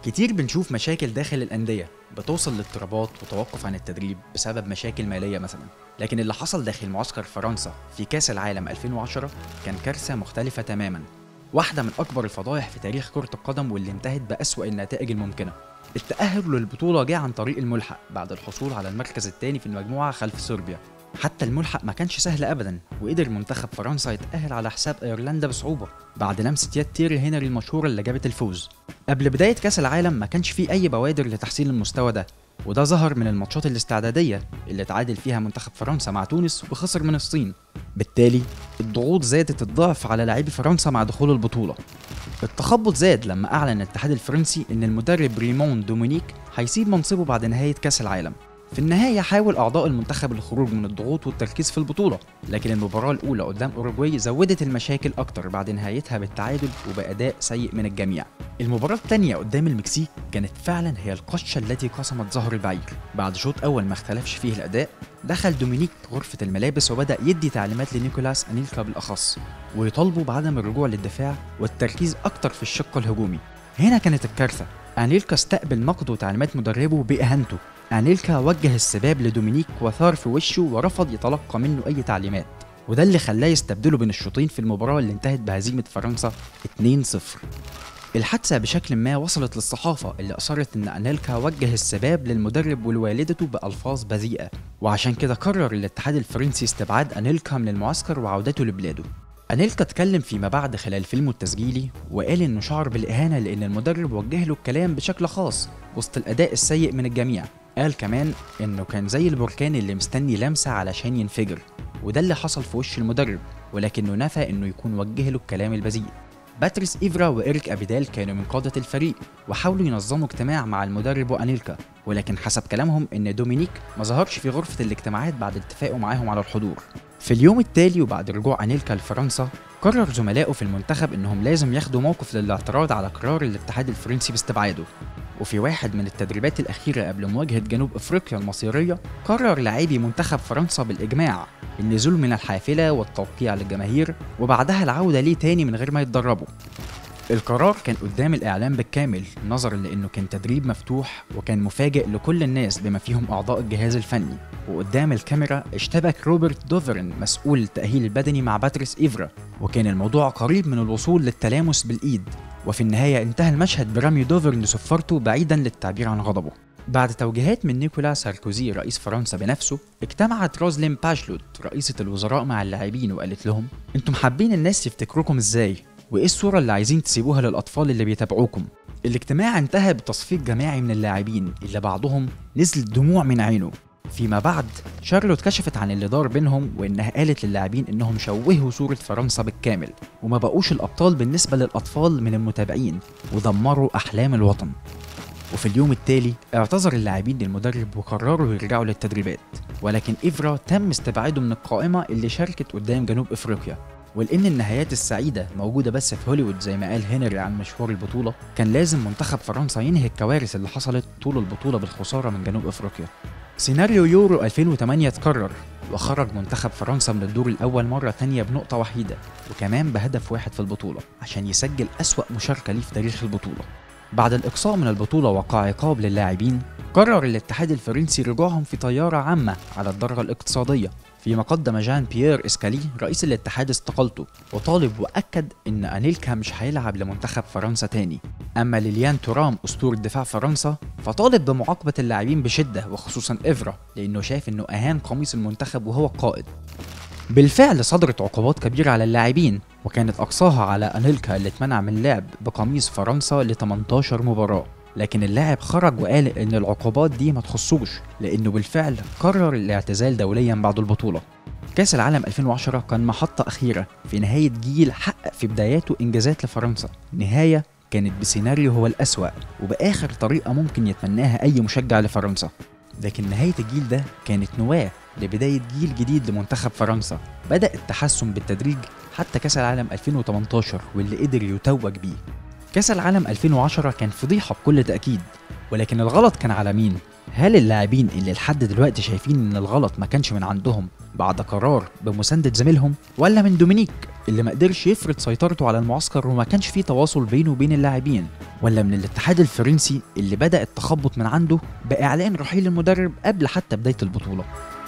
كتير بنشوف مشاكل داخل الأندية بتوصل لاضطرابات وتوقف عن التدريب بسبب مشاكل مالية مثلا لكن اللي حصل داخل معسكر فرنسا في كأس العالم 2010 كان كارثة مختلفة تماما واحدة من أكبر الفضائح في تاريخ كرة القدم واللي انتهت بأسوأ النتائج الممكنة التأهل للبطولة جه عن طريق الملحق بعد الحصول على المركز الثاني في المجموعة خلف صربيا حتى الملحق ما كانش سهل ابدا وقدر منتخب فرنسا يتأهل على حساب ايرلندا بصعوبة بعد لمسة يد تيري هنري المشهورة اللي جابت الفوز قبل بداية كأس العالم ما كانش فيه أي بوادر لتحسين المستوى ده وده ظهر من الماتشات الاستعدادية اللي تعادل فيها منتخب فرنسا مع تونس وخسر من الصين بالتالي الضغوط زادت الضعف على لاعبي فرنسا مع دخول البطولة التخبط زاد لما أعلن الاتحاد الفرنسي إن المدرب ريمون دومينيك هيسيب منصبه بعد نهاية كأس العالم في النهاية حاول أعضاء المنتخب الخروج من الضغوط والتركيز في البطولة لكن المباراة الأولى قدام أوروجواي زودت المشاكل أكتر بعد نهايتها بالتعادل وبأداء سيء من الجميع المباراة الثانية قدام المكسيك كانت فعلا هي القشة التي قسمت ظهر البعير بعد شوط أول ما اختلفش فيه الأداء دخل دومينيك غرفة الملابس وبدأ يدي تعليمات لنيكولاس أنيلكا بالأخص ويطالبه بعدم الرجوع للدفاع والتركيز أكتر في الشق الهجومي هنا كانت الكارثة أنيلكا استقبل نقد وتعليمات مدربه بإهانته أنيلكا وجه السباب لدومينيك وثار في وشه ورفض يتلقى منه أي تعليمات وده اللي خلاه يستبدله بين الشوطين في المباراة اللي انتهت بهزيمة فرنسا 2-0 الحادثة بشكل ما وصلت للصحافة اللي أصرت إن أنيلكا وجه السباب للمدرب ولوالدته بألفاظ بذيئة وعشان كده قرر الاتحاد الفرنسي استبعاد أنيلكا من المعسكر وعودته لبلاده أنيلكا اتكلم فيما بعد خلال فيلمه التسجيلي وقال إنه شعر بالإهانة لأن المدرب وجه له الكلام بشكل خاص وسط الأداء السيء من الجميع قال كمان إنه كان زي البركان اللي مستني لمسة علشان ينفجر وده اللي حصل في وش المدرب ولكنه نفى إنه يكون وجه له الكلام البذيء باتريس إيفرا وإيريك أبيدال كانوا من قادة الفريق وحاولوا ينظموا اجتماع مع المدرب وأنيلكا ولكن حسب كلامهم إن دومينيك ما ظهرش في غرفة الاجتماعات بعد اتفاقه معاهم على الحضور في اليوم التالي وبعد رجوع أنيلكا لفرنسا قرر زملائه في المنتخب إنهم لازم ياخدوا موقف للاعتراض على قرار الاتحاد الفرنسي باستبعاده وفي واحد من التدريبات الأخيرة قبل مواجهة جنوب أفريقيا المصيرية قرر لاعبي منتخب فرنسا بالإجماع النزول من الحافلة والتوقيع للجماهير وبعدها العودة ليه تاني من غير ما يتدربوا القرار كان قدام الإعلام بالكامل نظرا لأنه كان تدريب مفتوح وكان مفاجئ لكل الناس بما فيهم أعضاء الجهاز الفني وقدام الكاميرا اشتبك روبرت دوفرن مسؤول التأهيل البدني مع باتريس إيفرا وكان الموضوع قريب من الوصول للتلامس بالإيد وفي النهاية انتهى المشهد برمي دوفرن لصفارته بعيدا للتعبير عن غضبه بعد توجيهات من نيكولا ساركوزي رئيس فرنسا بنفسه اجتمعت روزلين باشلوت رئيسة الوزراء مع اللاعبين وقالت لهم انتم حابين الناس يفتكروكم ازاي وايه الصورة اللي عايزين تسيبوها للأطفال اللي بيتابعوكم الاجتماع انتهى بتصفيق جماعي من اللاعبين اللي بعضهم نزلت دموع من عينه فيما بعد شارلوت كشفت عن اللي دار بينهم وانها قالت للاعبين انهم شوهوا صورة فرنسا بالكامل وما بقوش الابطال بالنسبة للاطفال من المتابعين ودمروا احلام الوطن وفي اليوم التالي اعتذر اللاعبين للمدرب وقرروا يرجعوا للتدريبات ولكن إيفرا تم استبعاده من القائمة اللي شاركت قدام جنوب إفريقيا ولأن النهايات السعيدة موجودة بس في هوليوود زي ما قال هنري عن مشوار البطولة كان لازم منتخب فرنسا ينهي الكوارث اللي حصلت طول البطولة بالخسارة من جنوب أفريقيا سيناريو يورو 2008 اتكرر وخرج منتخب فرنسا من الدور الأول مرة تانية بنقطة وحيدة وكمان بهدف واحد في البطولة عشان يسجل أسوأ مشاركة ليه في تاريخ البطولة بعد الإقصاء من البطولة وقع عقاب للاعبين قرر الاتحاد الفرنسي رجوعهم في طيارة عامة على الدرجة الاقتصادية فيما قدم جان بيير اسكالي رئيس الاتحاد استقالته وطالب واكد ان انيلكا مش هيلعب لمنتخب فرنسا تاني اما ليليان تورام اسطورة دفاع فرنسا فطالب بمعاقبة اللاعبين بشدة وخصوصا افرا لانه شايف انه اهان قميص المنتخب وهو القائد بالفعل صدرت عقوبات كبيرة على اللاعبين وكانت أقصاها على أنيلكا اللي اتمنع من اللعب بقميص فرنسا ل 18 مباراة لكن اللاعب خرج وقال ان العقوبات دي ما تخصوش لانه بالفعل قرر الاعتزال دوليا بعد البطولة كأس العالم 2010 كان محطة أخيرة في نهاية جيل حقق في بداياته إنجازات لفرنسا نهاية كانت بسيناريو هو الأسوأ وبآخر طريقة ممكن يتمناها أي مشجع لفرنسا لكن نهاية الجيل ده كانت نواة لبداية جيل جديد لمنتخب فرنسا بدأ التحسن بالتدريج حتى كأس العالم 2018 واللي قدر يتوج بيه كاس العالم 2010 كان فضيحة بكل تأكيد ولكن الغلط كان على مين؟ هل اللاعبين اللي لحد دلوقتي شايفين ان الغلط ما كانش من عندهم بعد قرار بمساندة زميلهم ولا من دومينيك اللي ما قدرش يفرض سيطرته على المعسكر وما كانش فيه تواصل بينه وبين اللاعبين ولا من الاتحاد الفرنسي اللي بدأ التخبط من عنده بإعلان رحيل المدرب قبل حتى بداية البطولة